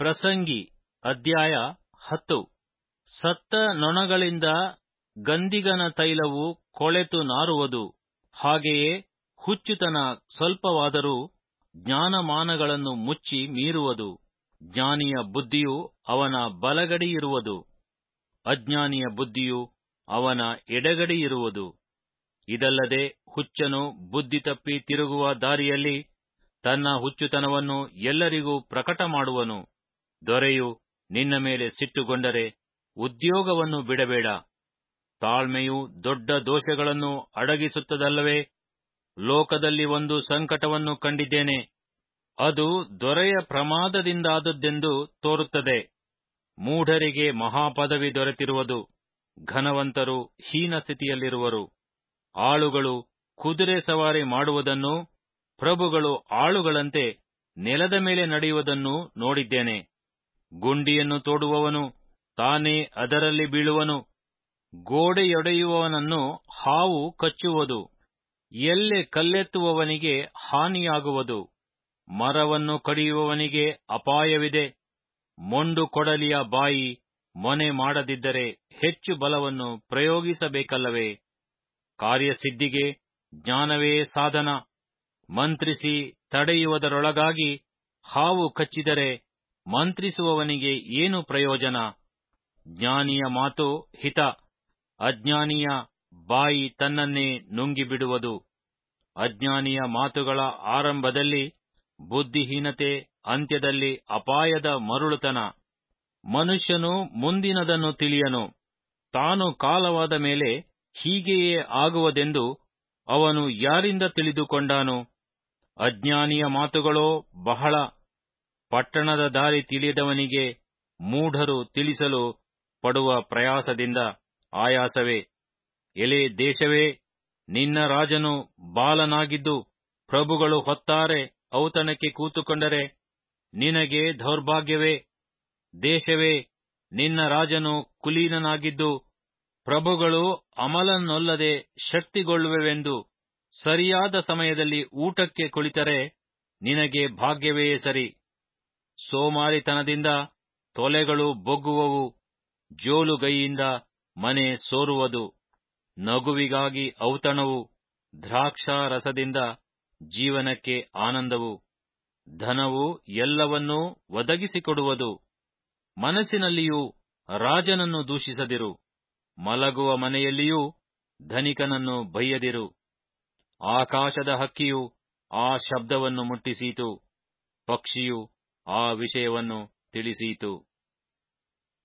ಪ್ರಸಂಗಿ ಅಧ್ಯಾಯ ಹತ್ತು ಸತ್ತ ನೊಣಗಳಿಂದ ಗಂದಿಗನ ತೈಲವು ಕೊಳೆತು ನಾರುವುದು ಹಾಗೆಯೇ ಹುಚ್ಚುತನ ಸ್ವಲ್ಪವಾದರೂ ಜ್ಞಾನಮಾನಗಳನ್ನು ಮುಚ್ಚಿ ಮೀರುವುದು ಜ್ಞಾನಿಯ ಬುದ್ಧಿಯು ಅವನ ಬಲಗಡೆಯಿರುವುದು ಅಜ್ಞಾನಿಯ ಬುದ್ಧಿಯು ಅವನ ಎಡಗಡೆಯಿರುವುದು ಇದಲ್ಲದೆ ಹುಚ್ಚನು ಬುದ್ಧಿ ತಪ್ಪಿ ತಿರುಗುವ ದಾರಿಯಲ್ಲಿ ತನ್ನ ಹುಚ್ಚುತನವನ್ನು ಎಲ್ಲರಿಗೂ ಪ್ರಕಟ ಮಾಡುವನು ದೊರೆಯು ನಿನ್ನ ಮೇಲೆ ಸಿಟ್ಟುಗೊಂಡರೆ ಉದ್ಯೋಗವನ್ನು ಬಿಡಬೇಡ ತಾಳ್ಮೆಯು ದೊಡ್ಡ ದೋಷಗಳನ್ನು ಅಡಗಿಸುತ್ತದಲ್ಲವೇ ಲೋಕದಲ್ಲಿ ಒಂದು ಸಂಕಟವನ್ನು ಕಂಡಿದ್ದೇನೆ ಅದು ದೊರೆಯ ಪ್ರಮಾದದಿಂದಾದದ್ದೆಂದು ತೋರುತ್ತದೆ ಮೂಢರಿಗೆ ಮಹಾಪದವಿ ದೊರೆತಿರುವುದು ಘನವಂತರು ಹೀನ ಸ್ಥಿತಿಯಲ್ಲಿರುವರು ಆಳುಗಳು ಕುದುರೆ ಸವಾರಿ ಮಾಡುವುದನ್ನು ಪ್ರಭುಗಳು ಆಳುಗಳಂತೆ ನೆಲದ ಮೇಲೆ ನಡೆಯುವುದನ್ನು ನೋಡಿದ್ದೇನೆ ಗುಂಡಿಯನ್ನು ತೋಡುವವನು ತಾನೇ ಅದರಲ್ಲಿ ಬೀಳುವನು ಗೋಡೆಯೊಡೆಯುವವನನ್ನು ಹಾವು ಕಚ್ಚುವುದು ಎಲ್ಲೆ ಕಲ್ಲೆತ್ತುವವನಿಗೆ ಹಾನಿಯಾಗುವುದು ಮರವನ್ನು ಕಡಿಯುವವನಿಗೆ ಅಪಾಯವಿದೆ ಮೊಂಡು ಕೊಡಲಿಯ ಬಾಯಿ ಮೊನೆ ಮಾಡದಿದ್ದರೆ ಹೆಚ್ಚು ಬಲವನ್ನು ಪ್ರಯೋಗಿಸಬೇಕಲ್ಲವೇ ಕಾರ್ಯಸಿದ್ಧಿಗೆ ಜ್ಞಾನವೇ ಸಾಧನ ಮಂತ್ರಿಸಿ ತಡೆಯುವುದರೊಳಗಾಗಿ ಹಾವು ಕಚ್ಚಿದರೆ ಮಂತ್ರಿಸುವವನಿಗೆ ಏನು ಪ್ರಯೋಜನ ಜ್ಞಾನಿಯ ಮಾತು ಹಿತ ಅಜ್ಞಾನಿಯ ಬಾಯಿ ತನ್ನನ್ನೇ ನುಂಗಿಬಿಡುವುದು ಅಜ್ಞಾನಿಯ ಮಾತುಗಳ ಆರಂಭದಲ್ಲಿ ಬುದ್ಧಿಹೀನತೆ ಅಂತ್ಯದಲ್ಲಿ ಅಪಾಯದ ಮರುಳುತನ ಮನುಷ್ಯನು ಮುಂದಿನದನ್ನು ತಿಳಿಯನು ತಾನು ಕಾಲವಾದ ಮೇಲೆ ಹೀಗೆಯೇ ಆಗುವುದೆಂದು ಅವನು ಯಾರಿಂದ ತಿಳಿದುಕೊಂಡಾನು ಅಜ್ಞಾನಿಯ ಮಾತುಗಳೋ ಬಹಳ ಪಟ್ಟಣದ ದಾರಿ ತಿಳಿಯದವನಿಗೆ ಮೂಢರು ತಿಳಿಸಲು ಪಡುವ ಪ್ರಯಾಸದಿಂದ ಆಯಾಸವೇ ಎಲೆ ದೇಶವೇ ನಿನ್ನ ರಾಜನು ಬಾಲನಾಗಿದ್ದು ಪ್ರಭುಗಳು ಹೊತ್ತಾರೆ ಔತಣಕ್ಕೆ ಕೂತುಕೊಂಡರೆ ನಿನಗೆ ದೌರ್ಭಾಗ್ಯವೇ ದೇಶವೇ ನಿನ್ನ ರಾಜನು ಕುಲೀನನಾಗಿದ್ದು ಪ್ರಭುಗಳು ಅಮಲನ್ನೊಲ್ಲದೆ ಶಕ್ತಿಗೊಳ್ಳುವೆವೆಂದು ಸರಿಯಾದ ಸಮಯದಲ್ಲಿ ಊಟಕ್ಕೆ ಕುಳಿತರೆ ನಿನಗೆ ಭಾಗ್ಯವೇ ಸರಿ ಸೋಮಾರಿತನದಿಂದ ತೊಲೆಗಳು ಬೊಗ್ಗುವವು ಜೋಲುಗೈಯಿಂದ ಮನೆ ಸೋರುವುದು ನಗುವಿಗಾಗಿ ಔತಣವು ದ್ರಾಕ್ಷಾರಸದಿಂದ ಜೀವನಕ್ಕೆ ಆನಂದವು ಧನವು ಎಲ್ಲವನ್ನೂ ಒದಗಿಸಿಕೊಡುವುದು ಮನಸ್ಸಿನಲ್ಲಿಯೂ ರಾಜನನ್ನು ದೂಷಿಸದಿರು ಮಲಗುವ ಮನೆಯಲ್ಲಿಯೂ ಧನಿಕನನ್ನು ಬೈಯದಿರು ಆಕಾಶದ ಹಕ್ಕಿಯು ಆ ಶಬ್ದವನ್ನು ಮುಟ್ಟಿಸೀತು ಪಕ್ಷಿಯು ಆ ವಿಷಯವನ್ನು ತಿಳಿಸೀತು